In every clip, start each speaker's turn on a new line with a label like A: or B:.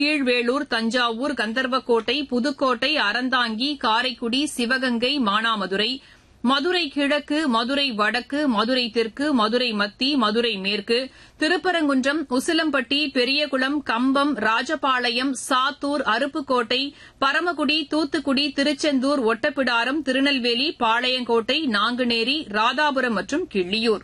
A: கீழ்வேளூர் தஞ்சாவூர் கந்தர்வக்கோட்டை புதுக்கோட்டை அறந்தாங்கி காரைக்குடி சிவகங்கை மானாமதுரை மதுரை கிழக்கு மதுரை வடக்கு மதுரை தெற்கு மதுரை மத்தி மதுரை மேற்கு திருப்பரங்குன்றம் உசிலம்பட்டி பெரியகுளம் கம்பம் ராஜபாளையம் சாத்தூர் அருப்புக்கோட்டை பரமக்குடி தூத்துக்குடி திருச்செந்தூர் ஒட்டப்பிடாரம் திருநெல்வேலி பாளையங்கோட்டை நாங்குநேரி ராதாபுரம் மற்றும் கிள்ளியூர்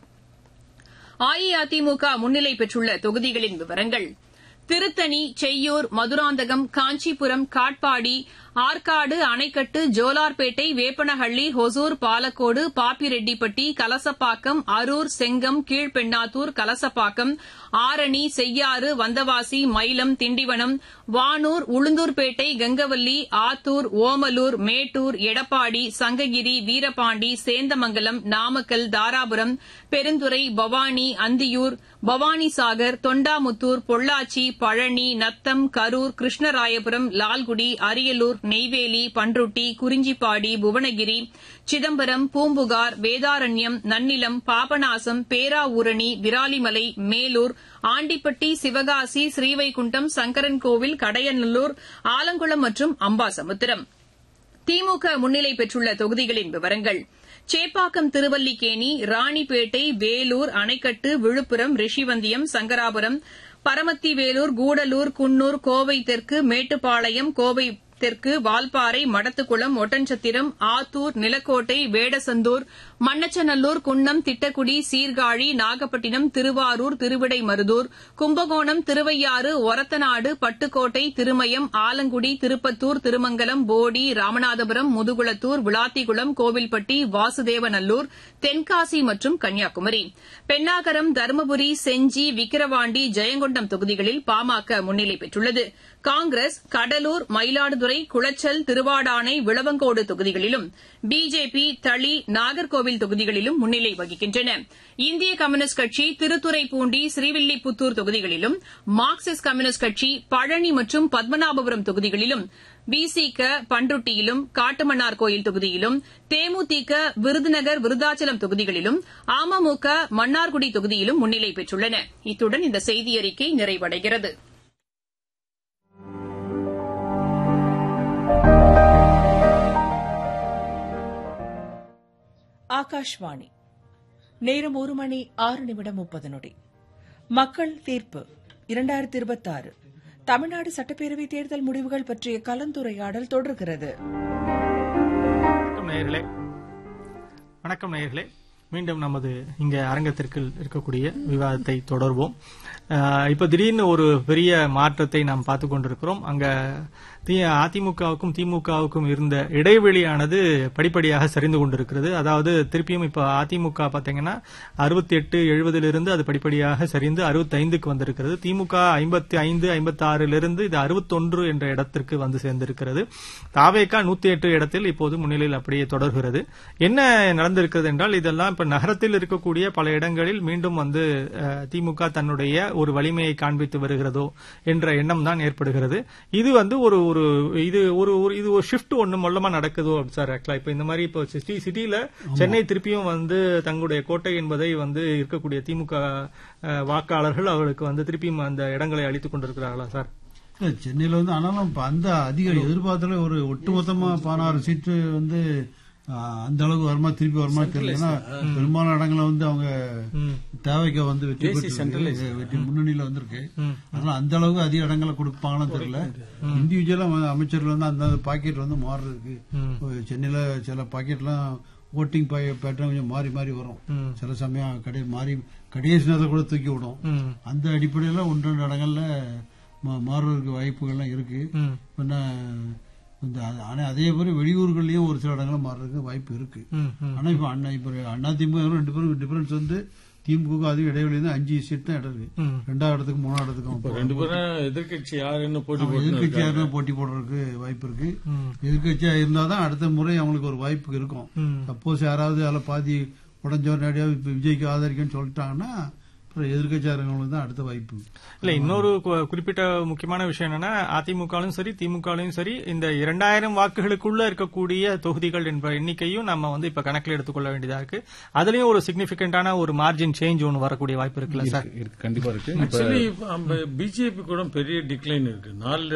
A: அஇஅதிமுக முன்னிலை பெற்றுள்ள தொகுதிகளின் விவரங்கள் திருத்தணி செய்யூர் மதுராந்தகம் காஞ்சிபுரம் காட்பாடி ஆற்காடு அணைக்கட்டு ஜோலார்பேட்டை வேப்பனஹள்ளி ஹொசூர் பாலக்கோடு பாப்பிரெட்டிப்பட்டி கலசப்பாக்கம் அரூர் செங்கம் கீழ்பெண்ணாத்தூர் கலசப்பாக்கம் ஆரணி செய்யாறு வந்தவாசி மயிலம் திண்டிவனம் வானூர் உளுந்தூர்பேட்டை கங்கவல்லி ஆத்தூர் ஓமலூர் மேட்டூர் எடப்பாடி சங்ககிரி வீரபாண்டி சேந்தமங்கலம் நாமக்கல் தாராபுரம் பெருந்துறை பவானி அந்தியூர் பவானிசாகர் தொண்டாமுத்தூர் பொள்ளாச்சி பழனி நத்தம் கரூர் கிருஷ்ணராயபுரம் லால்குடி அரியலூர் நெய்வேலி பன்ருட்டி குறிஞ்சிப்பாடி புவனகிரி சிதம்பரம் பூம்புகார் வேதாரண்யம் நன்னிலம் பாபநாசம் பேராவூரணி விராலிமலை மேலூர் ஆண்டிப்பட்டி சிவகாசி ஸ்ரீவைகுண்டம் சங்கரன்கோவில் கடையநல்லூர் ஆலங்குளம் மற்றும் அம்பாசமுத்திரம் திமுக முன்னிலை பெற்றுள்ள தொகுதிகளின் விவரங்கள் சேப்பாக்கம் திருவல்லிக்கேணி ராணிப்பேட்டை வேலூர் அணைக்கட்டு விழுப்புரம் ரிஷிவந்தியம் சங்கராபுரம் பரமத்திவேலூர் கூடலூர் குன்னூர் கோவை தெற்கு மேட்டுப்பாளையம் கோவை தெற்கு வால்பாறை மடத்துக்குளம் ஒட்டன்சத்திரம் ஆத்தூர் நிலக்கோட்டை வேடசந்தூர் மண்ணச்சநல்லூர் குன்னம் திட்டக்குடி சீர்காழி நாகப்பட்டினம் திருவாரூர் திருவிடைமருதூர் கும்பகோணம் திருவையாறு ஒரத்தநாடு பட்டுக்கோட்டை திருமயம் ஆலங்குடி திருப்பத்தூர் திருமங்கலம் போடி ராமநாதபுரம் முதுகுளத்தூர் விளாத்திகுளம் கோவில்பட்டி வாசுதேவநல்லூர் தென்காசி மற்றும் கன்னியாகுமரி பெண்ணாகரம் தருமபுரி செஞ்சி விக்கிரவாண்டி ஜெயங்கொண்டம் தொகுதிகளில் பாமக முன்னிலை பெற்றுள்ளது காங்கிரஸ் கடலூர் மயிலாடுதுறை குளச்சல் திருவாடானை விளவங்கோடு தொகுதிகளிலும் பிஜேபி தளி நாகர்கோவில் தொகுதிகளிலும் முன்னிலை வகிக்கின்றன இந்திய கம்யூனிஸ்ட் கட்சி திருத்துறைப்பூண்டி ஸ்ரீவில்லிபுத்தூர் தொகுதிகளிலும் மார்க்சிஸ்ட் கம்யூனிஸ்ட் கட்சி பழனி மற்றும் பத்மநாபபுரம் தொகுதிகளிலும் விசிக பன்ருட்டியிலும் காட்டுமன்னார் கோயில் தொகுதியிலும் தேமுதிக விருதுநகர் விருதாச்சலம் தொகுதிகளிலும் அமமுக மன்னார்குடி தொகுதியிலும் முன்னிலை பெற்றுள்ளன இத்துடன் இந்த செய்தியறிக்கை நிறைவடைகிறது
B: ஆகாஷ்வாணி நேரம் ஒரு மணி ஆறு நிமிடம் முப்பது நொடி மக்கள் தீர்ப்பு இரண்டாயிரத்தி இருபத்தாறு தமிழ்நாடு சட்டப்பேரவை தேர்தல் முடிவுகள் பற்றிய கலந்துரையாடல் தொடர்கிறது
C: வணக்கம் நேயர்களே வணக்கம் நேயர்களே மீண்டும் நமது இங்க அரங்கத்திற்கு இருக்கக்கூடிய விவாதத்தை தொடர்வோம் அஹ், இப்ப திடீர்னு ஒரு பெரிய மாற்றத்தை நாம் பார்த்து கொண்டிருக்கிறோம் அங்க தி- அதிமுகவுக்கும் திமுகவுக்கும் இருந்த இடைவெளியானது படிப்படியாக சரிந்து கொண்டிருக்கிறது அதாவது திருப்பியும் இப்ப அதிமுக பாத்தீங்கன்னா அறுபத்தி எட்டு எழுபதிலிருந்து அது படிப்படியாக சரிந்து அறுபத்தைந்துக்கு வந்திருக்கிறது திமுக ஐம்பத்தி ஐந்து ஐம்பத்தி ஆறிலிருந்து இது அறுபத்தொன்று என்ற இடத்திற்கு வந்து சேர்ந்திருக்கிறது தாவேகா நூத்தி எட்டு இடத்தில் இப்போது முன்னிலையில் அப்படியே தொடர்கிறது என்ன நடந்திருக்கிறது என்றால் இதெல்லாம் இப்ப நகரத்தில் இருக்கக்கூடிய பல இடங்களில் மீண்டும் வந்து அஹ், திமுக தன்னுடைய ஒரு வலிமையை காண்பித்து வருகிறதோ என்ற எண்ணம் தான் ஏற்படுகிறது இது வந்து ஒரு ஒரு இது ஒரு ஒரு இது ஒரு ஷிஃப்ட் ஒண்ணு மொல்லமா நடக்குதோ சார் ஆக்சுவலா இப்ப இந்த மாதிரி இப்போ சிட்டி சிட்டில சென்னை திருப்பியும் வந்து தங்களுடைய கோட்டை என்பதை வந்து இருக்கக்கூடிய திமுக அஹ், வாக்காளர்கள் அவர்களுக்கு வந்து திருப்பியும் அந்த இடங்களை அளித்துக் கொண்டிருக்கிறார்களா சார்
D: இல்ல, சென்னையில வந்து ஆனாலும் இப்ப அந்த அதிக எதிர்பார்த்தல ஒரு ஒட்டுமொத்தமா பதினாறு சீட்டு வந்து ஆ, அந்த அளவுக்கு வருமா திருப்பி வருமா தெரியல ஏன்னா பெரும்பாலான இடங்கள்ல வந்து அவங்க தேவைக்கு வந்து வெற்றி பெற்று வெற்றி முன்னணியில வந்திருக்கு அதனால அந்த அளவுக்கு அதிக இடங்களை கொடுப்பாங்கன்னு தெரியல இண்டிவிஜுவலா அமைச்சர்கள் வந்து அந்த பாக்கெட் வந்து மாறுறதுக்கு இப்போ சென்னையில சில பாக்கெட்லாம் ஓட்டிங் பேட்டர்ன் கொஞ்சம் மாறி மாறி வரும் சில சமயம் கடை மாறி கடைசி நேரத்தில் கூட தூக்கி விடும்
C: ம்.
D: அந்த அடிப்படையில ஒன்று ரெண்டு இடங்கள்ல மா- மாறுவதற்கு வாய்ப்புகள்லாம் இருக்கு
C: ம்.
D: பின்ன இந்த அது- ஆனா அதே மாதிரி வெளியூர்கள்லயும் ஒரு சில இடங்கள்ல மாறுறதுக்கு வாய்ப்பு இருக்கு
C: ம், ம்.
D: ஆனா இப்ப அண்ணா இப்ப அண்ணா திமுக ரெண்டு பேரும் டிஃபரன்ஸ் வந்து திமுக அதுவும் இடைவெளி வந்து அஞ்சு சீட் தான் இடம் இருக்கு
C: ம்.
D: ரெண்டாவது இடத்துக்கு மூணாவது இடத்துக்கும்
E: ரெண்டு பேரும் எதிர்கட்சி யாருன்னு போட்டி போட்டு
D: எதிர்கட்சியாக போட்டி போடுறதுக்கு வாய்ப்பு இருக்கு
C: ம்.
D: எதிர்கட்சியா இருந்தாதான் அடுத்த முறை அவங்களுக்கு ஒரு வாய்ப்பு இருக்கும்
C: ம்.
D: சப்போஸ் யாராவது அதில் பாதி உடஞ்சவர் நேரடியாக இப்ப விஜய்க்கு ஆதரிக்கன்னு சொல்லிட்டாங்கன்னா அப்புறம் எதிர்கட்சியாளர்களுக்கு தான் அடுத்த வாய்ப்பு
C: இல்ல இன்னொரு கு- குறிப்பிட்ட முக்கியமான விஷயம் என்னன்னா அதிமுகலும் சரி திமுகலும் சரி இந்த இரண்டாயிரம் வாக்குகளுக்குள்ள இருக்கக்கூடிய தொகுதிகள் என்ற எண்ணிக்கையும் நம்ம வந்து இப்ப கணக்கில் எடுத்துக்கொள்ள வேண்டியதா இருக்கு அதுலயும் ஒரு சிக்னிபிகண்டான ஒரு மார்ஜின் சேஞ்ச் ஒன்னு வரக்கூடிய வாய்ப்பு இருக்குல்ல சார்
F: இருக்கு, இருக்கு கண்டிப்பா இருக்கு இப்ப
E: ஆக்சுவலி பிஜேபி கூட பெரிய டிக்ளைன் இருக்கு நாலு